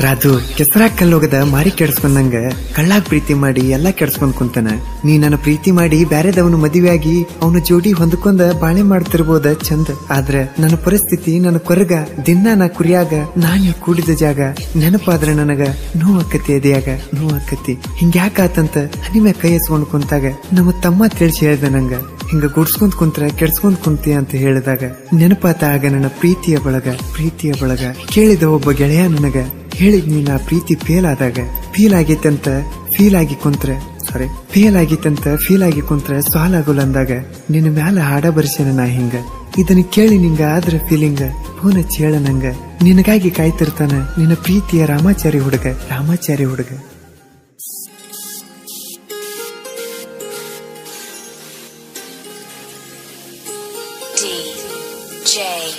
ರಾಜು ಕೆಸರಾಗ ಕಲ್ಲೋಗದ ಮಾರಿ ಕೆಡ್ಸ್ಕೊಂಡಂಗ ಕಳ್ಳಾಗ್ ಪ್ರೀತಿ ಮಾಡಿ ಎಲ್ಲಾ ಕೆಡ್ಸ್ಕೊಂಡ್ ಕುಂತಾನ ನೀ ನನ್ನ ಪ್ರೀತಿ ಮಾಡಿ ಬ್ಯಾರೆದವನು ಮದುವೆಯಾಗಿ ಅವನ ಜೋಡಿ ಹೊಂದ್ಕೊಂಡ ಬಾಳೆ ಮಾಡ್ತಿರ್ಬೋದ ಚಂದ ಆದ್ರ ನನ್ನ ಪರಿಸ್ಥಿತಿ ನನ್ನ ಕೊರಗ ದಿನ ನಾ ಕುರಿಯಾಗ ನಾನೇ ಕೂಡಿದ ಜಾಗ ನೆನಪಾದ್ರ ನನಗ ನೋವಾಕತಿ ಎದೆಯಾಗ ನೋವಾಕತಿ ಹಿಂಗ್ಯಾಕಾತಂತ ಹನಿಮೆ ಕೈ ಎಸ್ಕೊಂಡ್ ಕುಂತಾಗ ನಮ್ಮ ತಮ್ಮ ತಿಳಿಸಿ ಹೇಳ್ದ ನಂಗ ಹಿಂಗ ಗುಡ್ಸ್ಕೊಂಡ್ ಕುಂತ್ರ ಕೆಡ್ಸ್ಕೊಂಡ್ ಕುಂತಿ ಅಂತ ಹೇಳಿದಾಗ ನೆನಪಾತ ಆಗ ನನ್ನ ಪ್ರೀತಿಯ ಬಳಗ ಪ್ರೀತಿಯ ಬಳಗ ಕೇಳಿದ ಒಬ್ಬ ಗೆಳೆಯ ನನಗ ಹೇಳಿದ್ ನೀ ನಾ ಪ್ರೀತಿ ಫೇಲ್ ಆದಾಗ ಫೀಲ್ ಆಗೈತಂತ ಫೀಲ್ ಆಗಿ ಕುಂತ್ರ ಸಾರಿ ಫೇಲ್ ಆಗಿತ್ತಂತ ಫೀಲ್ ಆಗಿ ಕುಂತ್ರ ಸಾಲ್ ಆಗೋಲ್ಲ ಅಂದಾಗ ನಿನ್ನ ಮ್ಯಾಲ ಹಾಡ ಬರ್ಸೇನ ನಾ ಹಿಂಗ ಇದನ್ನ ಕೇಳಿ ನಿಂಗ ಆದ್ರ ಫೀಲಿಂಗ ಫೋನ್ ಹಚ್ಚಿ ಹೇಳ ನಂಗ ನಿನಗಾಗಿ ಕಾಯ್ತಿರ್ತಾನ ನಿನ್ನ ಪ್ರೀತಿಯ ರಾಮಾಚಾರಿ ಹುಡುಗ ರಾಮಾಚಾರಿ ಹುಡುಗ DJ.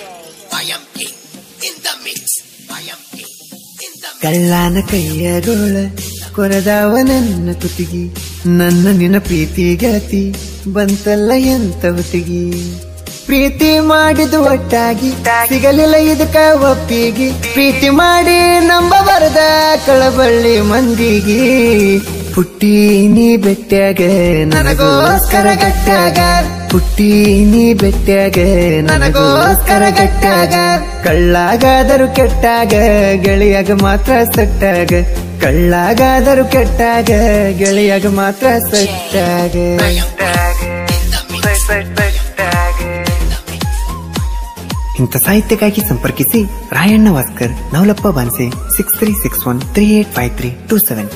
ಕಳ್ಳನ ಕೈಯ ಗೋಳ ಕೊರದಾವ ನನ್ನ ಕುತಿಗಿ ನನ್ನ ನಿನ್ನ ಪ್ರೀತಿ ಗೆಳತಿ ಬಂತಲ್ಲ ಎಂತ ಹೊತ್ತಿಗಿ ಪ್ರೀತಿ ಮಾಡಿದು ಒಟ್ಟಾಗಿ ಸಿಗಲಿಲ್ಲ ಇದಕ್ಕ ಒಪ್ಪಿಗಿ ಪ್ರೀತಿ ಮಾಡಿ ನಂಬಬಾರದ ಕಳಬಳ್ಳಿ ಮಂದಿಗಿ ಪುಟ್ಟಿ ನೀ ಬೆಟ್ಟ್ಯಾಗ ನನಗೋಸ್ಕರ ಗಟ್ಟಾಗ ಪುಟ್ಟಿ ನೀ ಬೆಟ್ಟ್ಯಾಗ ನನಗೋಸ್ಕರ ಗಟ್ಟಾಗ ಕಳ್ಳಾಗಾದರೂ ಕೆಟ್ಟಾಗ ಗೆಳೆಯಾಗ ಮಾತ್ರ ಸಟ್ಟಾಗ ಕಳ್ಳಾಗಾದರೂ ಕೆಟ್ಟಾಗ ಗೆಳೆಯಾಗ ಮಾತ್ರ ಸಟ್ಟಾಗ ಇಂಥ ಸಾಹಿತ್ಯಕ್ಕಾಗಿ ಸಂಪರ್ಕಿಸಿ ರಾಯಣ್ಣ ವಾಸ್ಕರ್ ನವಲಪ್ಪ ಬಾನ್ಸೆ six three six one three eight five three two seven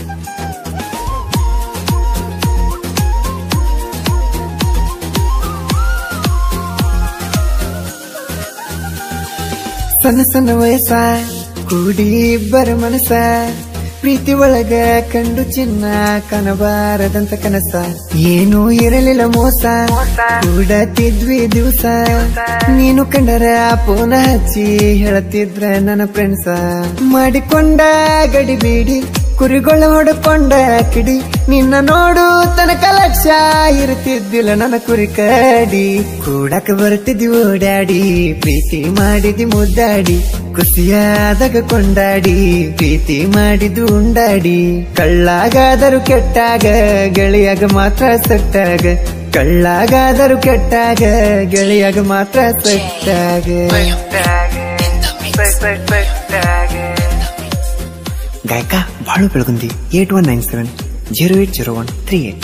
ಸಣ್ಣ ಸಣ್ಣ ವಯಸ್ಸ ಕೂಡಿ ಇಬ್ಬರ ಮನಸ್ಸ ಪ್ರೀತಿ ಒಳಗ ಕಂಡು ಚಿನ್ನ ಕನಬಾರದಂತ ಕನಸ ಏನೂ ಇರಲಿಲ್ಲ ಮೋಸ ಕೂಡತಿದ್ವಿ ದಿವಸ ನೀನು ಕಂಡರ ಫೋನ ಹಚ್ಚಿ ಹೇಳತಿದ್ರ ನನ್ನ ಫ್ರೆಂಡ್ಸ ಮಾಡಿಕೊಂಡ ಗಡಿ ಬೀಡಿ ಕುರಿಗೊಳ ಹೊಡ್ಕೊಂಡ ಕಿಡಿ ನಿನ್ನ ನೋಡು ತನಕ ಲಕ್ಷ ಇರುತ್ತಿದ್ದಿಲ್ಲ ನನ್ನ ಕುರಿ ಕಡಿ ಕೂಡಕ ಬರ್ತಿದ್ದಿ ಓಡಾಡಿ ಪ್ರೀತಿ ಮಾಡಿದಿ ಮುದ್ದಾಡಿ ಖುಷಿಯಾದಾಗ ಕೊಂಡಾಡಿ ಪ್ರೀತಿ ಮಾಡಿದ್ದು ಉಂಡಾಡಿ ಕಳ್ಳಾಗಾದರೂ ಕೆಟ್ಟಾಗ ಗೆಳೆಯಾಗ ಮಾತ್ರ ಸಟ್ಟಾಗ ಕಳ್ಳಾಗಾದರೂ ಕೆಟ್ಟಾಗ ಗೆಳೆಯಾಗ ಮಾತ್ರ ಸಟ್ಟಾಗ ಗಾಯಕ Balu Belagundi eight one nine seven zero eight zero one three eight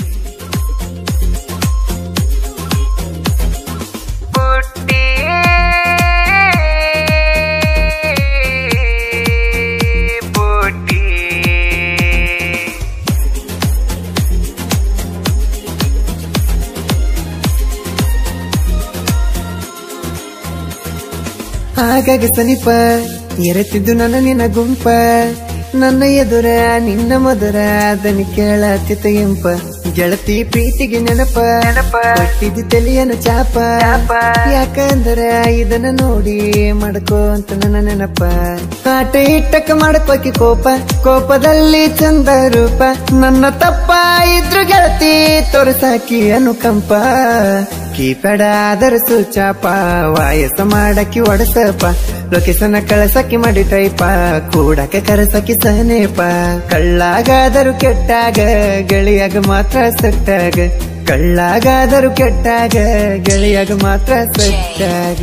ಆಗಾಗ ಸಮೀಪ ಎರೆತಿದ್ದು ನನ್ನ ನಿನ್ನ ಗುಂಪ ನನ್ನ ಎದುರ ನಿನ್ನ ಮಧುರ ದನಿ ಕೇಳತಿತ ಎಂಪ ಗೆಳತಿ ಪ್ರೀತಿಗೆ ನೆನಪ ಕೊಟ್ಟಿದ್ದು ತಲಿಯನ ಚಾಪ ಯಾಕಂದ್ರ ಇದನ್ನ ನೋಡಿ ಮಾಡ್ಕೋ ಅಂತ ನನ್ನ ನೆನಪ ಆಟ ಇಟ್ಟಕ್ಕ ಮಾಡ್ಕೋಕಿ ಕೋಪ ಕೋಪದಲ್ಲಿ ಚಂದ ರೂಪ ನನ್ನ ತಪ್ಪ ಇದ್ರು ಗೆಳತಿ ತೋರಿಸಾಕಿ ಅನುಕಂಪ ಕೀಪೆಡ ಆದರೂ ಸೂಚಾಪ ವಾಯಸ ಮಾಡಕಿ ಒಡಸಪ ಲೊಕೇಶನ್ ಕಳಸಕಿ ಮಾಡಿ ಟೈಪ ಕೂಡಕ್ಕೆ ಕರಸಕಿ ಸನೇಪ ಕಳ್ಳಾಗಾದರೂ ಕೆಟ್ಟಾಗ ಗೆಳೆಯಾಗ ಮಾತ್ರ ಸಟ್ಟಾಗ ಕಳ್ಳಾಗಾದರೂ ಕೆಟ್ಟಾಗ ಗೆಳೆಯಾಗ ಮಾತ್ರ ಸಟ್ಟಾಗ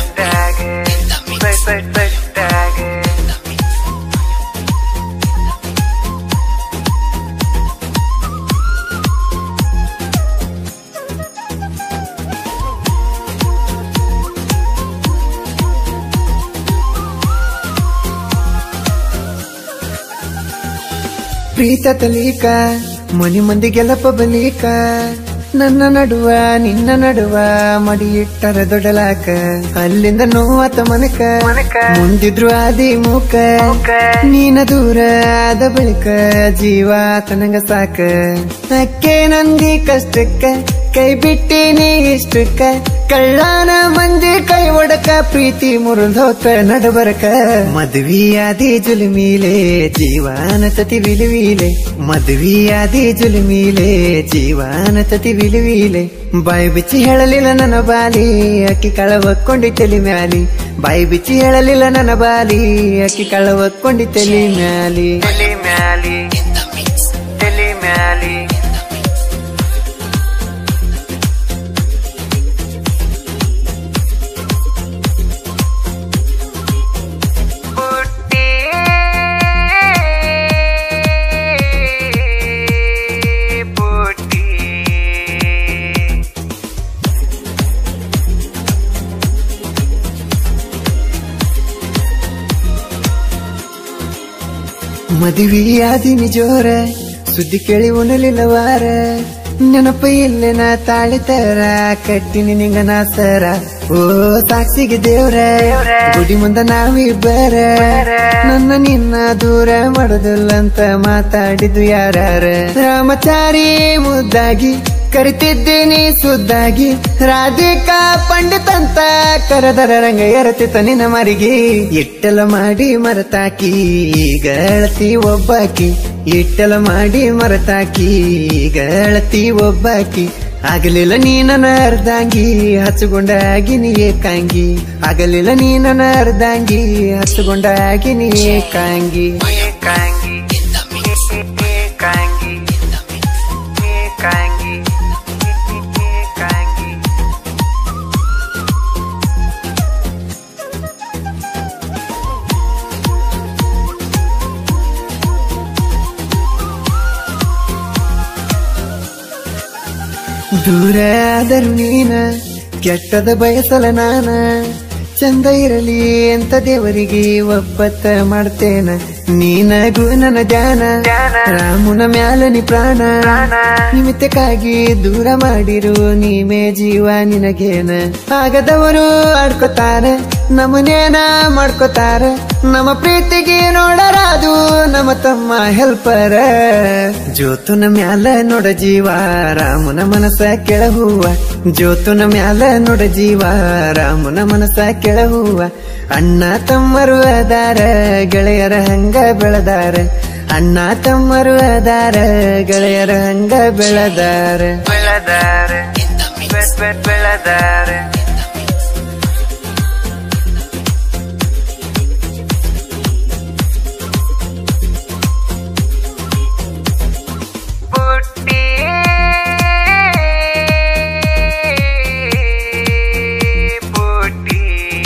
ಪ್ರೀತ ತಲೀಕ ಮನಿ ಮಂದಿ ಗೆಲಪ ಬಲೀಕ ನನ್ನ ನಡುವ ನಿನ್ನ ನಡುವ ಮಡಿ ಇಟ್ಟರ ದೊಡ್ಡಲಾಕ ಅಲ್ಲಿಂದ ನೋವಾತ ಮನಕ ಮುಂದಿದ್ರು ಆದಿ ಮೂಕ ನೀನ ದೂರ ಆದ ಬಳಿಕ ಜೀವ ತನಗ ಸಾಕ ಅಕ್ಕೆ ನಂದಿ ಕಷ್ಟಕ್ಕ ಕೈ ಬಿಟ್ಟಿನಿ ಇಷ್ಟಕ್ಕ ಕಳ್ಳಾನ ಮಂದಿ ಕೈ ಒಡಕ ಪ್ರೀತಿ ಮುರಿದೋತ ನಡಬರಕ ಮದ್ವಿಯಾದಿ ಜುಲ್ಮೀಲೆ ಜೀವನ ತತಿ ವಿಲುವೀಲೆ ಮದ್ವಿಯಾದಿ ಜುಲ್ಮೀಲೆ ಜೀವನ ತತಿ ವಿಲುವೀಲೆ ಬಾಯಿ ಬಿಚ್ಚಿ ಹೇಳಲಿಲ್ಲ ನನ್ನ ಬಾಲಿ ಅಕ್ಕಿ ಕಳವಕ್ಕೊಂಡಿ ತಲಿ ಮ್ಯಾಲಿ ಬಾಯಿ ಬಿಚ್ಚಿ ಹೇಳಲಿಲ್ಲ ನನ್ನ ಬಾಲಿ ಅಕ್ಕಿ ಕಳವಕ್ಕೊಂಡಿ ತಲಿ ಮ್ಯಾಲಿ ತಲಿ ಮ್ಯಾಲಿ ತಲಿ ಮ್ಯಾಲಿ ಪುಟ್ಟಿ ಪುಟ್ಟಿ ಮದುವೆಯಾದಿನಿ ಜೋರ ಸುದ್ದಿ ಕೇಳಿ ಉಣಲಿಲ್ಲ ವಾರ ನೆನಪ ಇಲ್ಲೆನ ತಾಳಿ ತರ ಕಟ್ಟಿನಿ ನಿಂಗ ನಾಸರ ಓ ಸಾಕ್ಷಿಗೆ ದೇವ್ರ ಗುಡಿ ಮುಂದ ನಾವಿಬ್ಬರ ನನ್ನ ನಿನ್ನ ದೂರ ಮಾಡುದಿಲ್ಲ ಅಂತ ಮಾತಾಡಿದ್ದು ಯಾರ ರಾಮಚಾರಿ ಮುದ್ದಾಗಿ ಕರಿತಿದ್ದೀನಿ ಸುದ್ದಾಗಿ ರಾಧಿಕಾ ಪಂಡಿತ್ ಅಂತ ಕರೆದರ ರಂಗ ಎರತಿತ ನಿನ್ನ ಮರಿಗೆ ಇಟ್ಟಲ ಮಾಡಿ ಮರತಾಕಿ ಗಳತಿ ಒಬ್ಬಾಕಿ ಇಟ್ಟಲ ಮಾಡಿ ಮರತಾಕಿ ಗಳತಿ ಒಬ್ಬಾಕಿ ಆಗಲಿಲ್ಲ ನೀ ನನ್ನ ಅರ್ಧಾಂಗಿ ಹಚ್ಚುಗೊಂಡ ಆಗಿ ನೀ ಏಕಾಂಗಿ ಆಗಲಿಲ್ಲ ನೀ ನನ್ನ ಅರ್ಧಾಂಗಿ ಹಚ್ಚುಗೊಂಡ ಆಗಿ ನೀ ಏಕಾಂಗಿ ಏಕಾಂಗಿ ಏಕಾಂಗಿ ಏಕಾಂಗಿ ಏಕಾಂಗಿ ದೂರ ಆದರೂ ನೀನ ಕೆಟ್ಟದ ಬಯಸಲ ನಾನ ಚಂದ ಇರಲಿ ಅಂತ ದೇವರಿಗೆ ಒಪ್ಪತ್ತ ಮಾಡ್ತೇನ ನೀನಗೂ ನನ್ನ ಧ್ಯಾನ ರಾಮುನ ಮ್ಯಾಲ ನಿ ಪ್ರಾಣ ನಿಮಿತ್ತಕ್ಕಾಗಿ ದೂರ ಮಾಡಿರು ನೀಮೇ ಜೀವ ನಿನಗೇನ ಆಗದವರು ಆಡ್ಕೋತಾರ ನಮ್ಮನೇನ ಮಾಡ್ಕೋತಾರ ನಮ್ಮ ಪ್ರೀತಿಗೆ ನೋಡರಾದು ನಮ್ಮ ತಮ್ಮ ಹೆಲ್ಪರ ಜ್ಯೋತುನ ಮ್ಯಾಲ ನೋಡ ಜೀವ ರಾಮನ ಮನಸ ಕೆಳಹುವ ಜ್ಯೋತುನ ಮ್ಯಾಲ ನೋಡ ಜೀವ ರಾಮನ ಮನಸ ಕೆಳಹುವ ಅಣ್ಣ ತಮ್ಮರು ಅದಾರ ಗೆಳೆಯರ ಹಂಗ ಬೆಳೆದಾರ ಅಣ್ಣ ತಮ್ಮರು ಅದಾರ ಗೆಳೆಯರ ಹಂಗ ಬೆಳೆದಾರ ಬೆಳೆದಾರ ಬೆಳೆದಾರ ಪುಟ್ಟಿ ಪುಟ್ಟಿ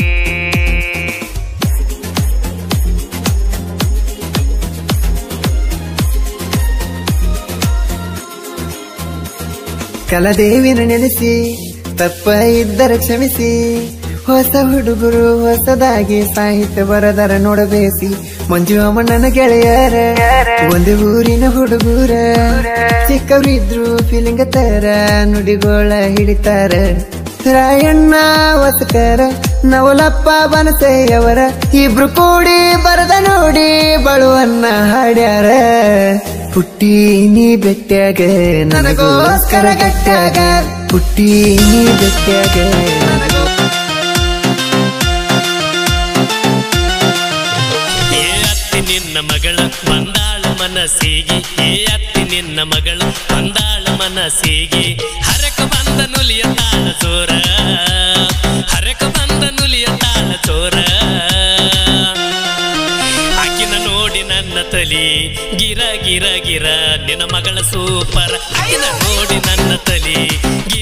ಕಲದೇವಿನ ನೆನೆಸಿ ತಪ್ಪ ಇದ್ದರೆ ಕ್ಷಮಿಸಿ ಹೊಸ ಹುಡುಗರು ಹೊಸದಾಗಿ ಸಾಹಿತ್ಯ ಬರದರ ನೋಡಬೇಸಿ ಮಂಜು ಅಮ್ಮಣ್ಣನ ಗೆಳೆಯರ ಒಂದು ಊರಿನ ಹುಡುಗರ ಚಿಕ್ಕವರಿದ್ರು ಫೀಲಿಂಗ ತರ ನುಡಿಗೋಳ ಹಿಡಿತಾರ ರಾಯಣ್ಣ ವಸಕರ ನವಲಪ್ಪ ಬನಸೆಯವರ ಇಬ್ರು ಕೂಡಿ ಬರದ ನೋಡಿ ಬಳುವನ್ನ ಹಾಡ್ಯಾರ ಪುಟ್ಟಿ ನೀ ಬೆಟ್ಟ್ಯಾಗ ನನಗೋಸ್ಕರ ಗಟ್ಟ್ಯಾಗ ಪುಟ್ಟಿ ನೀ ಬೆಟ್ಟ್ಯಾಗ ನನಗೋ ಏ ಅತ್ತಿ ನಿನ್ನ ಮಗಳ ಬಂದಾಳ ಮನಸ್ಸಿಗೆ ಏ ಅತ್ತಿ ನಿನ್ನ ಮಗಳ ಬಂದಾಳ ಮನಸ್ಸಿಗೆ ಹರಕ ಬಂದ ನುಲಿಯ ತಾಳ ಚೋರ ಹರಕ ಬಂದ ನುಲಿಯ ತಾಳ ಚೋರ ಆಕಿನ ನೋಡಿ ನನ್ನ ತಲಿ ಗಿರ ಗಿರ ಗಿರ ನಿನ್ನ ಮಗಳ ಸೂಪರ್ ಆಕಿನ ನೋಡಿ ನನ್ನ ತಲಿ ಗಿರ